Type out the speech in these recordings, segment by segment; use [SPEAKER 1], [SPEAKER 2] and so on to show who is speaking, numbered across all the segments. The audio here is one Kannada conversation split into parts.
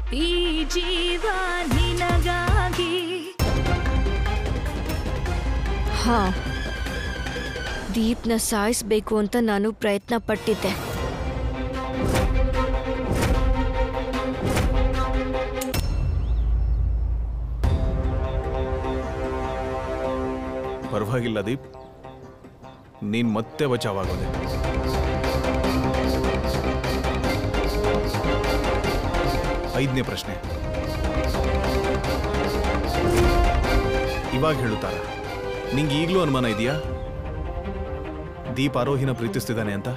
[SPEAKER 1] ಈ ಜೀವ ನಿನಗಾಗಿ
[SPEAKER 2] ಹಾ ದೀಪ್ನ ಸಾಯಿಸ್ಬೇಕು ಅಂತ ನಾನು ಪ್ರಯತ್ನ ಪಟ್ಟಿದ್ದೆ
[SPEAKER 3] ಪರವಾಗಿಲ್ಲ ದೀಪ್ ನೀನ್ ಮತ್ತೆ ಬಚಾವಾಗೋದೆ ಐದನೇ ಪ್ರಶ್ನೆ ಇವಾಗ ಹೇಳುತ್ತಾರ ನಿಂಗೆ ಈಗಲೂ ಅನುಮಾನ ಇದೆಯಾ ದೀಪ್ ಆರೋಹಿನ ಪ್ರೀತಿಸ್ತಿದ್ದಾನೆ ಅಂತ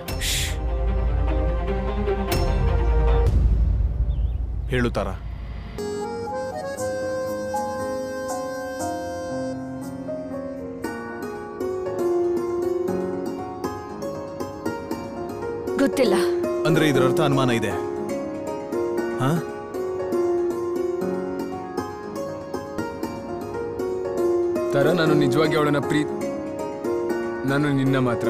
[SPEAKER 3] ಹೇಳುತ್ತಾರ
[SPEAKER 2] ಗೊತ್ತಿಲ್ಲ
[SPEAKER 3] ಅಂದ್ರೆ ಇದರ ಅರ್ಥ ಅನುಮಾನ ಇದೆ ಹಾ
[SPEAKER 4] ತರ ನಾನು ನಿಜವಾಗಿ ಅವಳನ್ನ ಪ್ರೀ ನಾನು ನಿನ್ನ ಮಾತ್ರ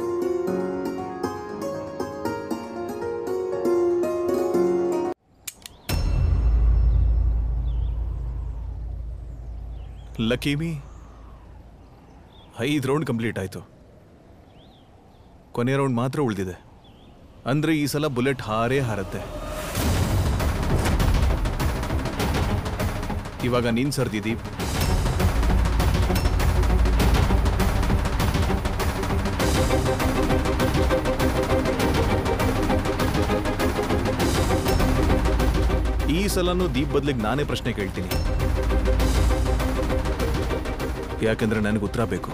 [SPEAKER 3] ಲಕೀಮಿ ಐದು ರೌಂಡ್ ಕಂಪ್ಲೀಟ್ ಆಯಿತು ಕೊನೆ ರೌಂಡ್ ಮಾತ್ರ ಉಳಿದಿದೆ ಅಂದ್ರೆ ಈ ಸಲ ಬುಲೆಟ್ ಹಾರೇ ಹಾರತ್ತೆ ಇವಾಗ ನೀನ್ ಸರ್ದಿ ದೀಪ್ ಈ ಸಲನೂ ದೀಪ್ ಬದಲಿಗೆ ನಾನೇ ಪ್ರಶ್ನೆ ಕೇಳ್ತೀನಿ ಯಾಕಂದ್ರೆ ನನಗೆ ಉತ್ತರ ಬೇಕು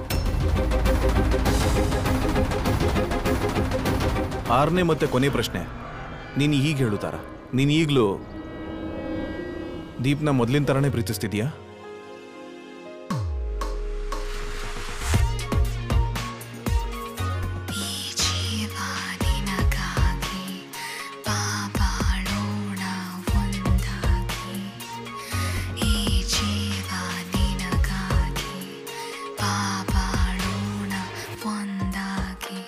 [SPEAKER 3] ಆರನೇ ಮತ್ತೆ ಕೊನೆ ಪ್ರಶ್ನೆ ನೀನು ಈಗ ಹೇಳುತ್ತಾರ ನೀನು ಈಗಲೂ ದೀಪ್ನ ಮೊದಲಿನ ಥರನೇ ಪ್ರೀತಿಸ್ತಿದ್ಯಾ
[SPEAKER 1] ಜೀವ ನಿನಗಾಗಿ ಬಾಬಾಳೋಣ ಒಂದಾಗಿ ಈ ಜೀವ ನಿನಗಾಗಿ ಬಾಬಾಳೋಣ ಒಂದಾಗಿ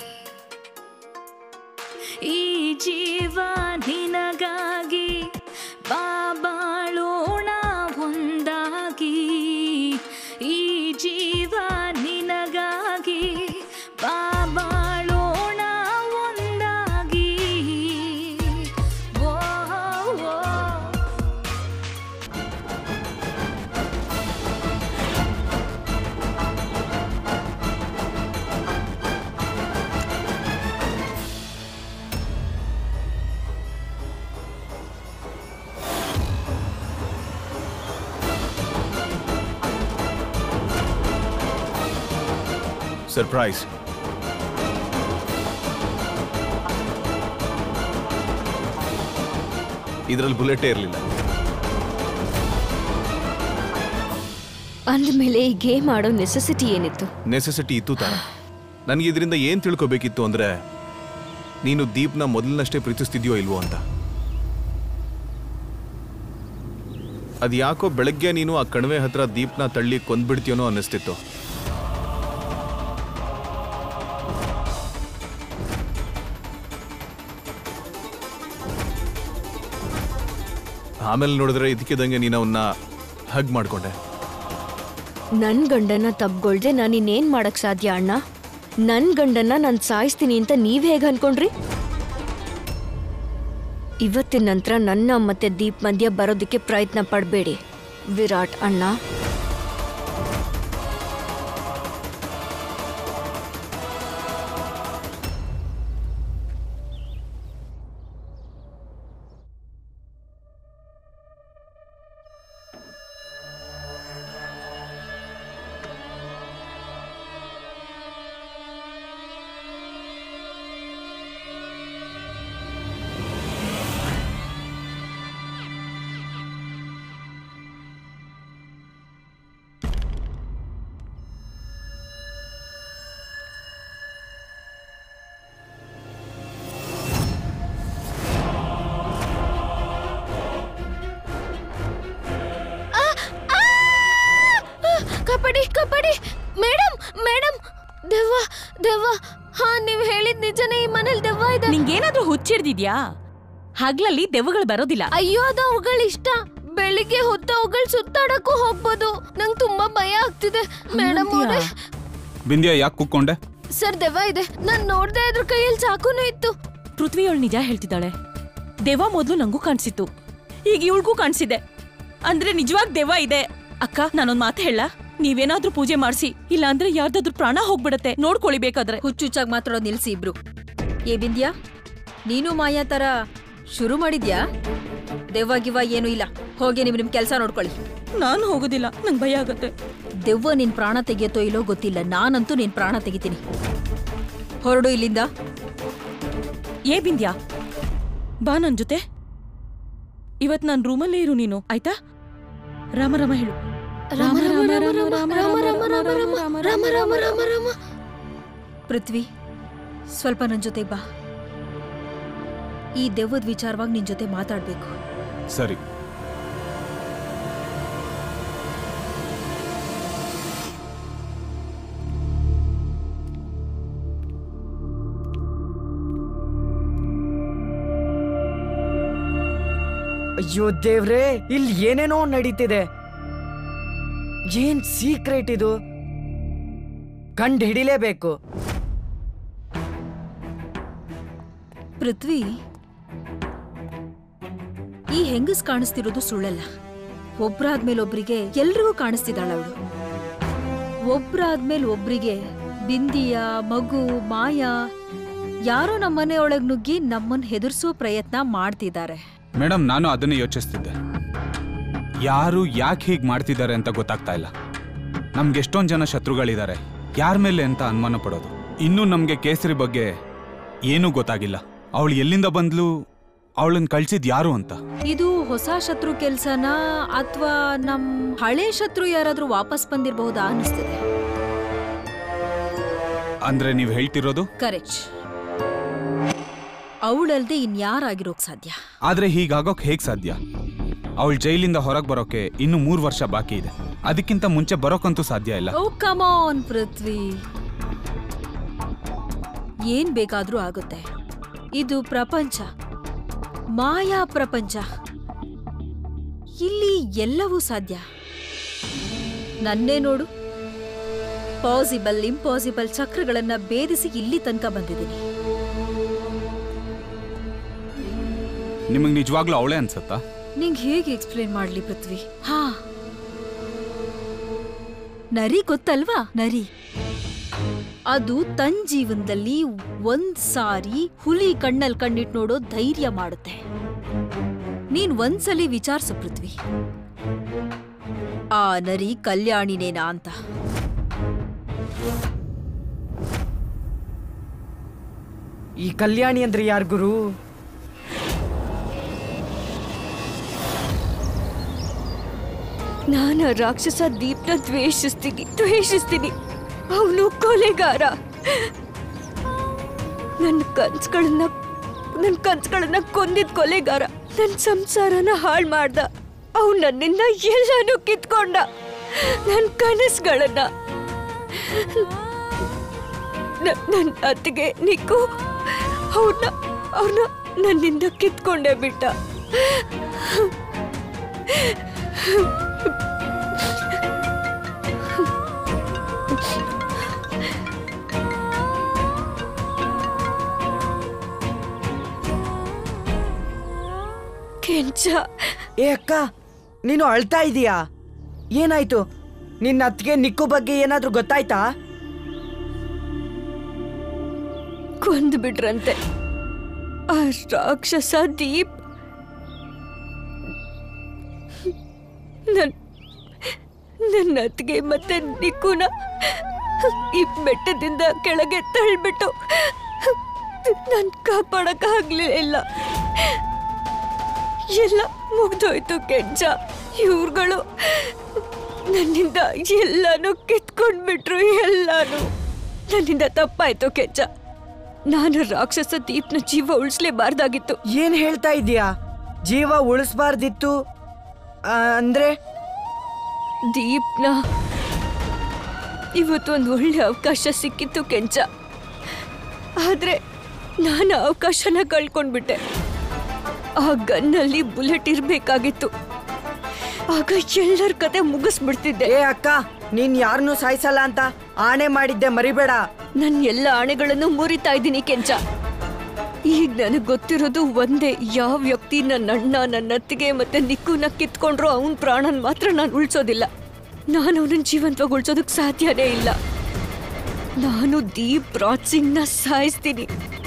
[SPEAKER 1] ಈ ಜೀವ ನಿನಗಾಗಿ ಬಾಬಾಳೋಣ ಒಂದಾಗಿ ಈ ಜೀವ ನಿನಗಾಗಿ ಬಾಬಾಳೋಣ ಒಂದಾಗಿ ಓ ಓ
[SPEAKER 3] ಸರ್ಪ್ರೈಸ್ ಇದರಲ್ಲಿ ಬುಲೆಟೇ ಇರಲಿಲ್ಲ
[SPEAKER 2] ಅಂದಮೇಲೆ ಈ ಗೇಮ್ ಆಡೋ ನೆಸೆಸಿಟಿ ಏನಿತ್ತು
[SPEAKER 3] ನೆಸೆಸಿಟಿ ಇತ್ತು ತಾರ ನನಗೆ ಇದರಿಂದ ಏನು ತಿಳ್ಕೊಬೇಕಿತ್ತು ಅಂದ್ರೆ ನೀನು ದೀಪ್ನ ಮೊದಲಿನಷ್ಟೇ ಪ್ರೀತಿಸ್ತಿದ್ಯೋ ಇಲ್ವೋ ಅಂತ ಅದು ಯಾಕೋ ಬೆಳಗ್ಗೆ ನೀನು ಆ ಕಣಿವೆ ಹತ್ರ ದೀಪ್ನ ತಳ್ಳಿ ಕೊಂದ್ಬಿಡ್ತೀಯೋನೋ ಅನ್ನಿಸ್ತಿತ್ತು ಆಮೇಲೆ ನೋಡಿದ್ರೆ ಇದಕ್ಕಿದಂಗೆ ನೀನು ಅವನ್ನ ಹಗ್ ಮಾಡ್ಕೊಂಡೆ
[SPEAKER 2] ನನ್ ಗಂಡನ ತಬ್ಗೊಳ್ದೆ ನಾನು ಇನ್ನೇನ್ ಮಾಡಕ್ ಸಾಧ್ಯ ಅಣ್ಣ ನನ್ ಗಂಡನ್ನ ನಾನು ಸಾಯಿಸ್ತೀನಿ ಅಂತ ನೀವ್ ಹೇಗ್ ಅನ್ಕೊಂಡ್ರಿ ಇವತ್ತಿನ ನಂತರ ನನ್ನ ಮತ್ತೆ ದೀಪ್ ಮಧ್ಯ ಬರೋದಕ್ಕೆ ಪ್ರಯತ್ನ ಪಡಬೇಡಿ ವಿರಾಟ್ ಅಣ್ಣ ಕಬಡ್ಡಿ ಕಬಡ್ಡಿ ಮೇಡಮ್ ಮೇಡಮ್ ದೆವ್ವ ದೆವ್ವ ಹಾ ನೀವು ಹೇಳಿದ್ ನಿಜನೇ ಈ ಮನೇಲಿ ದೆವ್ವ ಇದೆ
[SPEAKER 5] ನಿಂಗೇನಾದ್ರೂ ಹುಚ್ಚಿಡ್ದಿದ್ಯಾ ಹಗ್ಲಲ್ಲಿ ದೆವ್ವಗಳು ಬರೋದಿಲ್ಲ
[SPEAKER 2] ಅಯ್ಯೋ ಅದು ಅವುಗಳ ಇಷ್ಟ ಬೆಳಿಗ್ಗೆ ಹೊತ್ತು ಅವುಗಳು ಸುತ್ತಾಡಕ್ಕೂ ಹೋಗ್ಬೋದು ನಂಗೆ ತುಂಬಾ ಭಯ ಆಗ್ತಿದೆ ಮೇಡಮ್ ಅವರೇ
[SPEAKER 6] ಬಿಂದ್ಯಾ ಯಾಕೆ ಕುಕ್ಕೊಂಡೆ
[SPEAKER 2] ಸರ್ ದೆವ್ವ ಇದೆ ನಾನ್ ನೋಡ್ದೆ ಇದ್ರ ಕೈಯಲ್ಲಿ ಚಾಕುನು ಇತ್ತು
[SPEAKER 5] ಪೃಥ್ವಿ ಅವಳು ನಿಜ ಹೇಳ್ತಿದ್ದಾಳೆ ದೆವ್ವ ಮೊದ್ಲು ನಂಗೂ ಕಾಣಿಸಿತ್ತು ಈಗ ಇವಳಿಗೂ ಕಾಣಿಸಿದೆ ಅಂದ್ರೆ ನಿಜವಾಗ್ ದೆವ್ವ ಇದೆ ಅಕ್ಕ ನಾನೊಂದ್ ಮಾತು ಹೇಳ ನೀವೇನಾದ್ರೂ ಪೂಜೆ ಮಾಡಿಸಿ ಇಲ್ಲ ಅಂದ್ರೆ ಯಾರ್ದಾದ್ರೂ ಪ್ರಾಣ ಹೋಗ್ಬಿಡತ್ತೆ ನೋಡ್ಕೊಳ್ಳಿ ಬೇಕಾದ್ರೆ
[SPEAKER 7] ಹುಚ್ಚುಚ್ಚಾಗಿ ಮಾತಾಡೋದು ನಿಲ್ಸಿ ಇಬ್ರು ಏ ಬಿಂದ್ಯಾ ನೀನು ಮಾಯಾ ತರ ಶುರು ಮಾಡಿದ್ಯಾ ದೆವ್ವ ಗಿವ್ವ ಏನೂ ಇಲ್ಲ ಹೋಗಿ ನಿಮ್ ನಿಮ್ ಕೆಲಸ ನೋಡ್ಕೊಳ್ಳಿ
[SPEAKER 5] ನಾನು ಹೋಗೋದಿಲ್ಲ ನಂಗೆ ಭಯ ಆಗತ್ತೆ
[SPEAKER 7] ದೆವ್ವ ನಿನ್ ಪ್ರಾಣ ತೆಗಿಯತ್ತೋ ಇಲ್ಲೋ ಗೊತ್ತಿಲ್ಲ ನಾನಂತೂ ನಿನ್ ಪ್ರಾಣ ತೆಗಿತೀನಿ ಹೊರಡು ಇಲ್ಲಿಂದ
[SPEAKER 5] ಏ ಬಿಂದ್ಯಾ ಬಾ ನನ್ ಜೊತೆ ಇವತ್ ನಾನ್ ರೂಮಲ್ಲೇ ಇರು ನೀನು ಆಯ್ತಾ ರಾಮ ರಾಮ ಹೇಳು
[SPEAKER 2] ರಾಮ ರಾಮ ರಾಮ ರಾಮ ರಾಮ ರಾಮ ರಾಮ ರಾಮ ರಾಮ ರಾಮ ರಾಮ ರಾಮ
[SPEAKER 7] ಪೃಥ್ವಿ ಸ್ವಲ್ಪ ನನ್ ಜೊತೆಗ್ ಬಾ ಈ ದೆವ್ವದ ವಿಚಾರವಾಗಿ ನಿನ್ ಜೊತೆ ಮಾತಾಡ್ಬೇಕು
[SPEAKER 6] ಸರಿ
[SPEAKER 8] ಅಯ್ಯೋ ದೇವ್ರೇ ಇಲ್ಲಿ ಏನೇನೋ ನಡೀತಿದೆ ಏನ್ ಸೀಕ್ರೆಟ್ ಇದು ಕಂಡು ಹಿಡಿಲೇಬೇಕು
[SPEAKER 7] ಪೃಥ್ವಿ ಈ ಹೆಂಗಸ್ ಕಾಣಿಸ್ತಿರೋದು ಸುಳ್ಳಲ್ಲ ಒಬ್ರಾದ್ಮೇಲೆ ಒಬ್ರಿಗೆ ಎಲ್ರಿಗೂ ಕಾಣಿಸ್ತಿದ್ದಾಳ ಅವಳು ಒಬ್ರಾದ್ಮೇಲೆ ಒಬ್ರಿಗೆ ಬಿಂದಿಯ ಮಗು ಮಾಯಾ ಯಾರೋ ನಮ್ಮನೆ ಒಳಗ್ ನುಗ್ಗಿ ನಮ್ಮನ್ ಹೆದರ್ಸೋ ಪ್ರಯತ್ನ ಮಾಡ್ತಿದ್ದಾರೆ
[SPEAKER 6] ಮೇಡಮ್ ನಾನು ಅದನ್ನೇ ಯೋಚಿಸ್ತಿದ್ದೆ ಯಾರು ಯಾಕೆ ಹೀಗೆ ಮಾಡ್ತಿದ್ದಾರೆ ಅಂತ ಗೊತ್ತಾಗ್ತಾ ಇಲ್ಲ ನಮ್ಗೆ ಎಷ್ಟೊಂದು ಜನ ಶತ್ರುಗಳಿದ್ದಾರೆ ಯಾರ ಮೇಲೆ ಅಂತ ಅನುಮಾನ ಪಡೋದು ಇನ್ನೂ ನಮಗೆ ಕೇಸರಿ ಬಗ್ಗೆ ಏನೂ ಗೊತ್ತಾಗಿಲ್ಲ ಅವಳು ಎಲ್ಲಿಂದ ಬಂದ್ಲು ಅವಳನ್ನ ಕಳ್ಸಿದ್ ಯಾರು ಅಂತ
[SPEAKER 7] ಇದು ಹೊಸ ಶತ್ರು ಕೆಲ್ಸನ ಅಥವಾ ನಮ್ ಹಳೆ ಶತ್ರು ಯಾರಾದ್ರೂ ವಾಪಸ್ ಬಂದಿರಬಹುದಾ ಅನಿಸ್ತಿದೆ
[SPEAKER 6] ಅಂದ್ರೆ ನೀವು ಹೇಳ್ತಿರೋದು
[SPEAKER 7] ಕರೆಕ್ಟ್ ಅವಳಲ್ದೆ ಇನ್ಯಾರಾಗಿರೋಕ್ ಸಾಧ್ಯ
[SPEAKER 6] ಆದ್ರೆ ಹೀಗಾಗೋಕ್ ಹೇಗ್ ಸಾಧ್ಯ ಅವಳು ಜೈಲಿಂದ ಹೊರಗೆ ಬರೋಕೆ ಇನ್ನು ಮೂರು ವರ್ಷ ಬಾಕಿ ಇದೆ ಅದಕ್ಕಿಂತ ಮುಂಚೆ ಬರೋಕಂತೂ ಸಾಧ್ಯ ಇಲ್ಲ
[SPEAKER 7] ಓ ಕಮಾನ್ ಪೃಥ್ವಿ ಏನ್ ಬೇಕಾದ್ರೂ ಆಗುತ್ತೆ ಇದು ಪ್ರಪಂಚ ಮಾಯಾ ಪ್ರಪಂಚ ಇಲ್ಲಿ ಎಲ್ಲವೂ ಸಾಧ್ಯ ನನ್ನೇ ನೋಡು ಪಾಸಿಬಲ್ ಇಂಪಾಸಿಬಲ್ ಚಕ್ರಗಳನ್ನ ಭೇದಿಸಿ ಇಲ್ಲಿ ತನಕ ಬಂದಿದ್ದೀನಿ
[SPEAKER 6] ನಿಮಗೆ ನಿಜವಾಗ್ಲೂ ಅವಳೇ ಅನ್ಸತ್ತಾ
[SPEAKER 7] ನಿಂಗ್ ಹೇಗೆ ಎಕ್ಸ್ಪ್ಲೇನ್ ಮಾಡ್ಲಿ ಪೃಥ್ವಿ ಹಾ ನರಿ ಗೊತ್ತಲ್ವಾ ನರಿ ಅದು ತನ್ ಜೀವನದಲ್ಲಿ ಒಂದ್ ಸಾರಿ ಹುಲಿ ಕಣ್ಣಲ್ ಕಣ್ಣಿಟ್ ನೋಡೋ ಧೈರ್ಯ ಮಾಡುತ್ತೆ ನೀನ್ ಒಂದ್ಸಲಿ ವಿಚಾರ್ಸು ಪೃಥ್ವಿ ಆ ನರಿ ಕಲ್ಯಾಣಿನೇನಾ ಅಂತ
[SPEAKER 8] ಈ ಕಲ್ಯಾಣಿ ಅಂದ್ರೆ ಯಾರ್ ಗುರು
[SPEAKER 2] ನಾನು ಆ ರಾಕ್ಷಸ ದೀಪ್ನ ದ್ವೇಷಿಸ್ತೀನಿ ದ್ವೇಷಿಸ್ತೀನಿ ಅವನು ಕೊಲೆಗಾರ ನನ್ನ ಕನ್ಸುಗಳನ್ನ ನನ್ನ ಕನ್ಸುಗಳನ್ನ ಕೊಂದಿದ್ ಕೊಲೆಗಾರ ನನ್ನ ಸಂಸಾರನ ಹಾಳು ಮಾಡ್ದ ಅವ್ನು ನನ್ನಿಂದ ಎಲ್ಲಾನು ಕಿತ್ಕೊಂಡ ನನ್ನ ಕನಸುಗಳನ್ನ ನನ್ನ ಅತ್ತಿಗೆ ನಿಕ್ಕು ಅವ್ರನ್ನ ಅವ್ರನ್ನ ನನ್ನಿಂದ ಕಿತ್ಕೊಂಡೇ ಬಿಟ್ಟ ಕೆಂಚ
[SPEAKER 8] ಏ ಅಕ್ಕ ನೀನು ಅಳ್ತಾ ಇದೀಯಾ ಏನಾಯ್ತು ನಿನ್ನ ಅತ್ತಿಗೆ ನಿಕ್ಕು ಬಗ್ಗೆ ಏನಾದ್ರೂ ಗೊತ್ತಾಯ್ತಾ
[SPEAKER 2] ಕೊಂದು ಬಿಟ್ರಂತೆ ಆ ರಾಕ್ಷಸ ದೀಪ್ ನನ್ ನನ್ನ ಅತ್ತಿಗೆ ಮತ್ತೆ ನಿಕ್ಕುನ ಈ ಬೆಟ್ಟದಿಂದ ಕೆಳಗೆ ತಳ್ಬಿಟ್ಟು ನನ್ ಕಾಪಾಡಕ್ ಆಗ್ಲಿಲ್ಲ ಎಲ್ಲ ಮುಗ್ದೋಯ್ತು ಕೆಂಚ ಇವ್ರುಗಳು ನನ್ನಿಂದ ಎಲ್ಲಾನು ಕಿತ್ಕೊಂಡ್ಬಿಟ್ರು ಎಲ್ಲಾನು ನನ್ನಿಂದ ತಪ್ಪಾಯ್ತು ಕೆಂಚ ನಾನು ರಾಕ್ಷಸ ದೀಪ್ನ ಜೀವ ಉಳಿಸ್ಲೇಬಾರ್ದಾಗಿತ್ತು
[SPEAKER 8] ಏನ್ ಹೇಳ್ತಾ ಇದೀಯಾ ಜೀವ ಉಳಿಸ್ಬಾರ್ದಿತ್ತು ಆ, ಅಂದ್ರೆ
[SPEAKER 2] ದೀಪ್ನ ಇವತ್ತೊಂದು ಒಳ್ಳೆ ಅವಕಾಶ ಸಿಕ್ಕಿತ್ತು ಕೆಂಚ ಆದ್ರೆ ನಾನು ಅವಕಾಶನ ಕಳ್ಕೊಂಡ್ಬಿಟ್ಟೆ ಆ ಗನ್ನಲ್ಲಿ ಬುಲೆಟ್ ಇರ್ಬೇಕಾಗಿತ್ತು ಆಗ ಎಲ್ಲರ ಕತೆ ಮುಗಿಸ್ಬಿಡ್ತಿದ್ದೆ
[SPEAKER 8] ಏ ಅಕ್ಕ ನೀನ್ ಯಾರನ್ನೂ ಸಾಯಿಸಲ್ಲ ಅಂತ ಆಣೆ ಮಾಡಿದ್ದೆ ಮರಿಬೇಡ
[SPEAKER 2] ನನ್ನ ಎಲ್ಲ ಆಣೆಗಳನ್ನು ಮುರಿತಾ ಇದ್ದೀನಿ ಕೆಂಚ ಈಗ ನನಗೆ ಗೊತ್ತಿರೋದು ಒಂದೇ ಯಾವ ವ್ಯಕ್ತಿ ನನ್ನ ಅಣ್ಣ ನನ್ನ ಅತ್ತಿಗೆ ಮತ್ತೆ ನಿಕ್ಕುನ ಕಿತ್ಕೊಂಡ್ರು ಅವನ ಪ್ರಾಣನ್ ಮಾತ್ರ ನಾನು ಉಳ್ಸೋದಿಲ್ಲ ನಾನು ಅವನನ್ನ ಜೀವಂತವಾಗಿ ಉಳ್ಸೋದಕ್ಕೆ ಸಾಧ್ಯನೇ ಇಲ್ಲ ನಾನು ದೀಪ್ ರಾಜ್ ಸಿಂಗ್ನ ಸಾಯಿಸ್ತೀನಿ